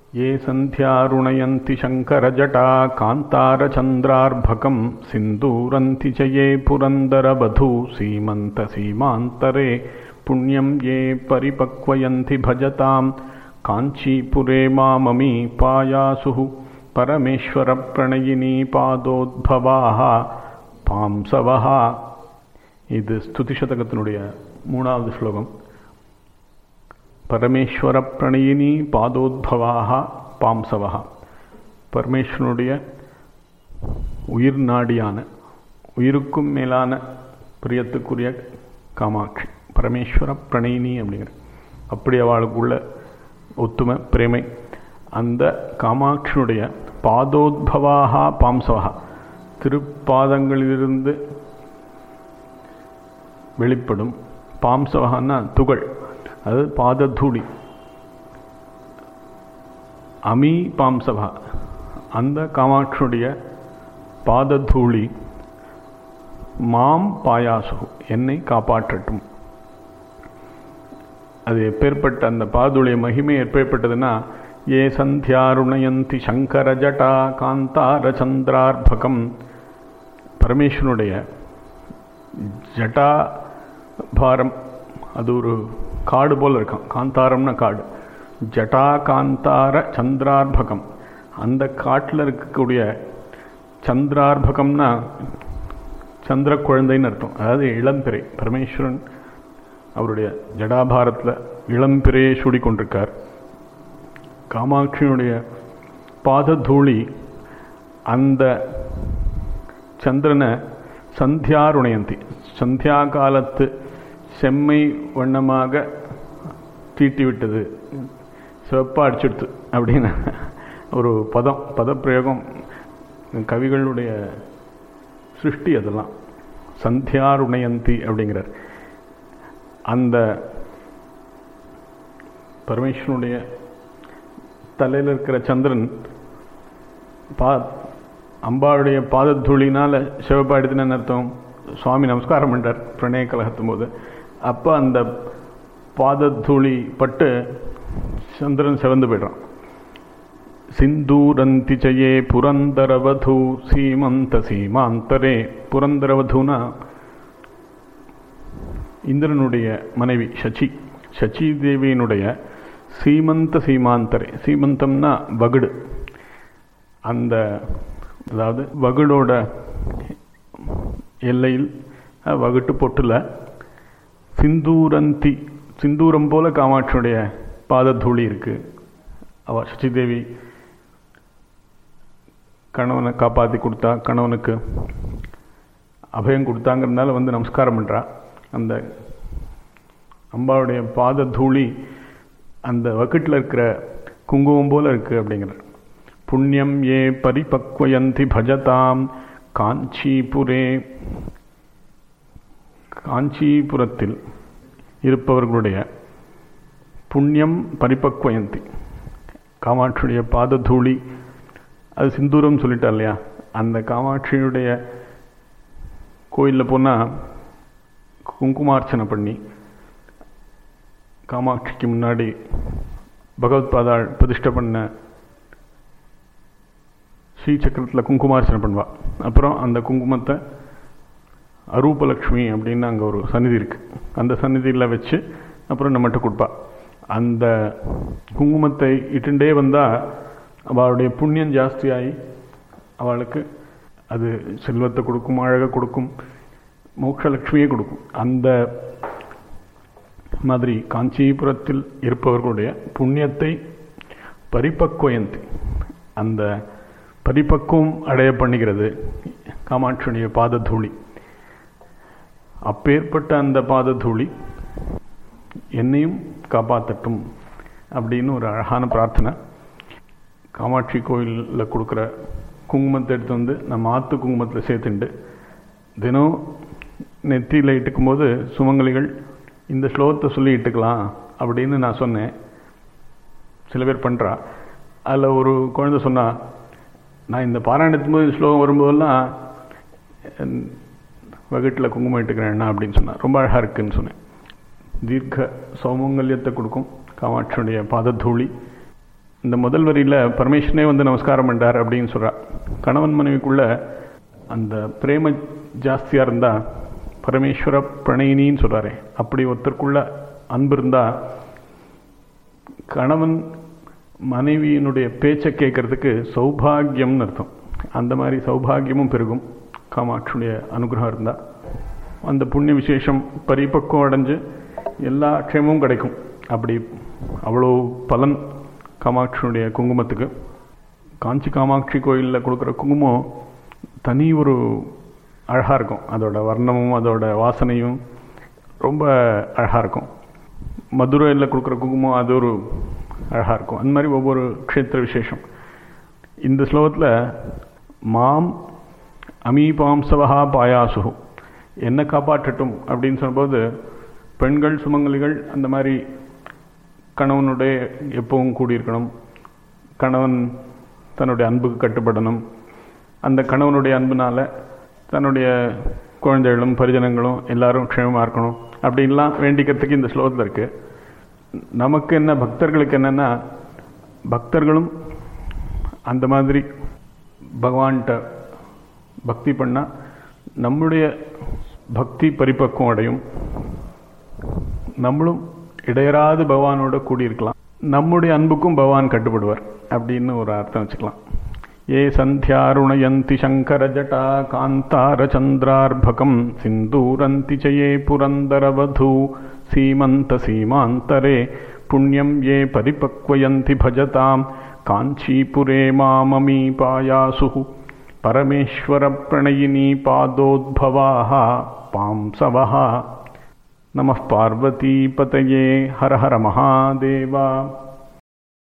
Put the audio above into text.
ये सन्ध्यारुणयन्ति शङ्करजटा कान्तारचन्द्रार्भकं सिन्दूरन्ति च ये पुरन्दरवधू सीमन्तसीमान्तरे पुण्यं ये परिपक्वयन्ति भजतां काञ्चीपुरे माममी पायासुः பரமேஸ்வரப்பிரணயினி பாதோத்பவாக பாம்சவஹா இது ஸ்துதி சதகத்தினுடைய மூணாவது ஸ்லோகம் பரமேஸ்வர பிரணயினி பாதோத்பவாக பாம்சவஹா பரமேஸ்வரனுடைய உயிர் நாடியான உயிருக்கும் மேலான பிரியத்துக்குரிய காமாட்சி பரமேஸ்வர பிரணயினி அப்படிங்கிற அப்படி அவளுக்குள்ள ஒத்துமை பிரேமை அந்த காமாட்சியுடைய பாதோத்பவாக பாம்சவா திருப்பாதங்களிலிருந்து வெளிப்படும் பாம்சவகான்னா துகள் அது பாததூளி அமி பாம்சவா அந்த காமாட்சியுடைய பாததூளி மாம் பாயாசு என்னை காப்பாற்றட்டும் அது எப்பேற்பட்ட அந்த பாதுடைய மகிமை எப்பேற்பட்டதுன்னா ஏ சந்தியாருணயந்தி சங்கரஜட்டா காந்தாரச்சந்திரார்பகம் பரமேஸ்வனுடைய ஜட்டா பாரம் அது ஒரு காடு போல் இருக்கும் காந்தாரம்னா காடு ஜட்டா காந்தார சந்திரார்பகம் அந்த காட்டில் இருக்கக்கூடிய சந்திரார்பகம்னா சந்திர குழந்தைன்னு அர்த்தம் அதாவது இளம்பிறை பரமேஸ்வரன் அவருடைய ஜடாபாரத்தில் இளம்பிறையை சூடி கொண்டிருக்கார் காமாட்சியினுடைய பாததூளி அந்த சந்திரனை சந்தியாருணயந்தி சந்தியா காலத்து செம்மை வண்ணமாக தீட்டி விட்டது சிவப்பா அடிச்சுடுத்து அப்படின்னு ஒரு பதம் பதப்பிரயோகம் கவிகளுடைய சிருஷ்டி அதெல்லாம் சந்தியாருணயந்தி அப்படிங்கிறார் அந்த பரமேஸ்வரனுடைய தலையில் இருக்கிற சந்திரன் பா அம்பாளுடைய பாதத்தூளினால் சிவப்பாடுதுன்னு அர்த்தம் சுவாமி நமஸ்காரம் பண்ணுறார் பிரணய கலகத்தும் போது அப்போ அந்த பாதத்தூளி பட்டு சந்திரன் சிவந்து போய்ட்றான் சிந்தூரந்தி ஜயே புரந்தரவது சீமந்த சீமாந்தரே புரந்தரவதுனா இந்திரனுடைய மனைவி சச்சி சச்சி தேவியினுடைய சீமந்த சீமாந்தரே சீமந்தம்னா வகுடு அந்த அதாவது வகுடோட எல்லையில் வகுட்டு பொட்டில் சிந்தூரந்தி சிந்தூரம் போல காமாட்சியுடைய பாதத்தூளி இருக்கு அவ சச்சிதேவி கணவனை காப்பாற்றி கொடுத்தா கணவனுக்கு அபயம் கொடுத்தாங்கிறதுனால வந்து நமஸ்காரம் பண்ணுறா அந்த அம்பாவுடைய பாத தூளி அந்த வக்கட்டில் இருக்கிற குங்குமம் போல இருக்கு அப்படிங்கிற புண்ணியம் ஏ பரிபக்வயந்தி பஜதாம் காஞ்சிபுரே காஞ்சிபுரத்தில் இருப்பவர்களுடைய புண்ணியம் பரிபக்வயந்தி காமாட்சியுடைய பாததூளி அது சிந்தூரம் சொல்லிட்டா இல்லையா அந்த காமாட்சியுடைய கோயிலில் போனால் குங்குமார்ச்சனை பண்ணி காமாட்சிக்கு முன்னாடி பகவத் பாதாள் பிரதிஷ்டை பண்ண ஸ்ரீ சக்கரத்தில் குங்குமார்ச்சனை பண்ணுவாள் அப்புறம் அந்த குங்குமத்தை அரூபலக்ஷ்மி அப்படின்னு அங்கே ஒரு சந்நிதி இருக்குது அந்த சந்நிதியில் வச்சு அப்புறம் நம்மகிட்ட கொடுப்பா அந்த குங்குமத்தை இட்டுண்டே வந்தால் அவளுடைய புண்ணியம் ஜாஸ்தியாகி அவளுக்கு அது செல்வத்தை கொடுக்கும் அழகை கொடுக்கும் மோட்சலட்சுமியை கொடுக்கும் அந்த மாதிரி காஞ்சிபுரத்தில் இருப்பவர்களுடைய புண்ணியத்தை பரிபக்குவயந்தி அந்த பரிபக்குவம் அடைய பண்ணுகிறது காமாட்சியுடைய பாததூளி அப்பேற்பட்ட அந்த பாததூளி என்னையும் காப்பாற்றட்டும் அப்படின்னு ஒரு அழகான பிரார்த்தனை காமாட்சி கோயிலில் கொடுக்குற குங்குமத்தை எடுத்து வந்து நம்ம ஆற்று குங்குமத்தில் சேர்த்துண்டு தினம் நெத்தியில் இட்டுக்கும் போது சுமங்கலிகள் இந்த ஸ்லோகத்தை சொல்லி இட்டுக்கலாம் அப்படின்னு நான் சொன்னேன் சில பேர் பண்ணுறா அதில் ஒரு குழந்தை சொன்னா நான் இந்த பாராயணத்தும் போது ஸ்லோகம் வரும்போதெல்லாம் வகுட்டில் குங்குமம் இட்டுக்கிறேன்னா அப்படின்னு சொன்னேன் ரொம்ப அழகாக இருக்குன்னு சொன்னேன் தீர்க்க சௌமங்கல்யத்தை கொடுக்கும் காமாட்சியுடைய பாதத்தூளி இந்த முதல் வரியில் பரமேஸ்வரனே வந்து நமஸ்காரம் பண்ணார் அப்படின்னு சொல்கிறா கணவன் மனைவிக்குள்ள அந்த பிரேம ஜாஸ்தியாக இருந்தால் பரமேஸ்வர பிரணயினின்னு சொல்கிறாரே அப்படி ஒருத்தருக்குள்ள அன்பு இருந்தால் கணவன் மனைவியினுடைய பேச்சை கேட்கறதுக்கு சௌபாகியம்னு அர்த்தம் அந்த மாதிரி சௌபாகியமும் பெருகும் காமாட்சியுடைய அனுகிரகம் இருந்தால் அந்த புண்ணிய விசேஷம் பரிபக்குவம் அடைஞ்சு எல்லா க்ஷேமும் கிடைக்கும் அப்படி அவ்வளோ பலன் காமாட்சியுடைய குங்குமத்துக்கு காஞ்சி காமாட்சி கோயிலில் கொடுக்குற குங்குமம் தனி ஒரு அழகாக இருக்கும் அதோட வர்ணமும் அதோட வாசனையும் ரொம்ப அழகாக இருக்கும் மதுரையில் கொடுக்குற குங்குமம் அது ஒரு அழகாக இருக்கும் அந்த மாதிரி ஒவ்வொரு க்ஷேத்திர விசேஷம் இந்த ஸ்லோகத்தில் மாம் அமீபாம்சவஹா பாயாசு என்ன காப்பாற்றட்டும் அப்படின்னு சொல்லும்போது பெண்கள் சுமங்கலிகள் அந்த மாதிரி கணவனுடைய எப்பவும் கூடியிருக்கணும் கணவன் தன்னுடைய அன்புக்கு கட்டுப்படணும் அந்த கணவனுடைய அன்புனால தன்னுடைய குழந்தைகளும் பரிஜனங்களும் எல்லாரும் க்ஷேமமாக இருக்கணும் அப்படின்லாம் வேண்டிக்கிறதுக்கு இந்த ஸ்லோகத்தில் இருக்குது நமக்கு என்ன பக்தர்களுக்கு என்னென்னா பக்தர்களும் அந்த மாதிரி பகவான்கிட்ட பக்தி பண்ணால் நம்முடைய பக்தி பரிபக்குவம் அடையும் நம்மளும் இடையராது பகவானோட கூடியிருக்கலாம் நம்முடைய அன்புக்கும் பகவான் கட்டுப்படுவார் அப்படின்னு ஒரு அர்த்தம் வச்சுக்கலாம் ஏ சந்தியாருணயந்தி சங்கரஜட்டா காந்தாரச்சந்திரார்பகம் சிந்தூரந்தி சயே புரந்தரவதூ சீமந்த சீமாந்தரே புண்ணியம் ஏ பரிபக்வயந்தி பஜதாம் காஞ்சீபுரே மாமமீ பாயாசு பரமேஸ்வர பிரணயினி பாதோத்பவாः பாம்சவः நமः பார்வதீபதயே ஹர ஹர மகாதேவா